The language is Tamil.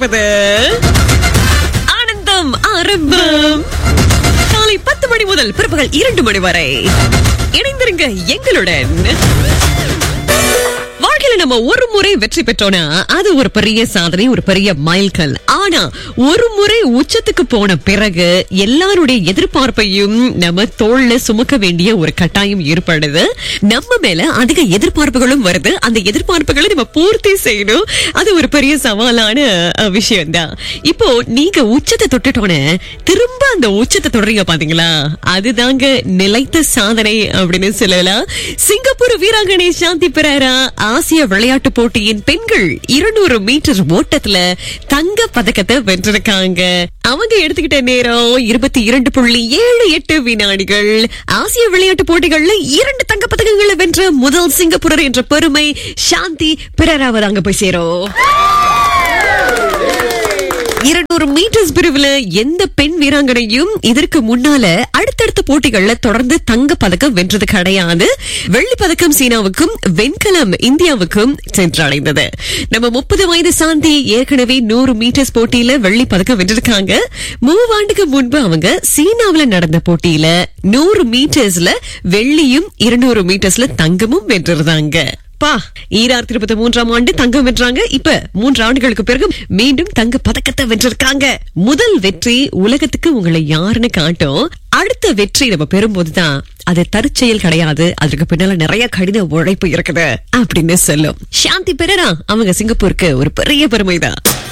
கொண்டிருப்பது ஆனந்தம் ஆரம்பம் காலை பத்து மணி முதல் பிற்பகல் இரண்டு மணி வரை இணைந்திருங்க எங்களுடன் வாழ்க்கையில நம்ம ஒரு முறை வெற்றி பெற்றோம்னா அது ஒரு பெரிய சாதனை ஒரு பெரிய மைல்கல் ஆனா ஒரு முறை உச்சத்துக்கு போன பிறகு எல்லாருடைய எதிர்பார்ப்பையும் நம்ம தோல்ல சுமக்க வேண்டிய ஒரு கட்டாயம் ஏற்படுது நம்ம மேல அதிக எதிர்பார்ப்புகளும் வருது அந்த எதிர்பார்ப்புகளை நம்ம பூர்த்தி செய்யணும் அது ஒரு பெரிய சவாலான விஷயம் தான் இப்போ நீங்க உச்சத்தை தொட்டுட்டோன்னு திரும்ப அந்த உச்சத்தை தொடரீங்க பாத்தீங்களா அதுதாங்க நிலைத்த சாதனை அப்படின்னு சொல்லலாம் சிங்கப்பூர் வீராங்கனை சாந்தி பெரேரா ஆசிய விளையாட்டு போட்டியின் பெண்கள் இருநூறு மீட்டர் ஓட்டத்துல தங்க பதக்கத்தை வென்றிருக்காங்க அவங்க எடுத்துக்கிட்ட நேரம் இருபத்தி இரண்டு புள்ளி ஏழு எட்டு வினாடிகள் ஆசிய விளையாட்டு போட்டிகள்ல இரண்டு தங்க பதக்கங்களை வென்ற முதல் சிங்கப்பூரர் என்ற பெருமை சாந்தி பெரேராவை அங்க போய் சேரும் இருநூறு மீட்டர்ஸ் பிரிவுல எந்த பெண் வீராங்கனையும் இதற்கு முன்னால அடுத்தடுத்த போட்டிகள்ல தொடர்ந்து தங்க பதக்கம் வென்றது கிடையாது வெள்ளி பதக்கம் சீனாவுக்கும் வெண்கலம் இந்தியாவுக்கும் சென்றடைந்தது நம்ம முப்பது வயது சாந்தி ஏற்கனவே நூறு மீட்டர்ஸ் போட்டியில வெள்ளி பதக்கம் வென்றிருக்காங்க மூவாண்டுக்கு முன்பு அவங்க சீனாவுல நடந்த போட்டியில நூறு மீட்டர்ஸ்ல வெள்ளியும் இருநூறு மீட்டர்ஸ்ல தங்கமும் வென்றிருந்தாங்க பா ஈராயிரத்தி இருபத்தி மூன்றாம் ஆண்டு தங்கம் வென்றாங்க இப்ப மூன்று ஆண்டுகளுக்கு பிறகு மீண்டும் தங்க பதக்கத்தை வென்றிருக்காங்க முதல் வெற்றி உலகத்துக்கு உங்களை யாருன்னு காட்டும் அடுத்த வெற்றி நம்ம பெறும்போதுதான் அது தற்செயல் கிடையாது அதற்கு பின்னால நிறைய கடின உழைப்பு இருக்குது அப்படின்னு சொல்லும் சாந்தி பெரரா அவங்க சிங்கப்பூருக்கு ஒரு பெரிய பெருமைதான்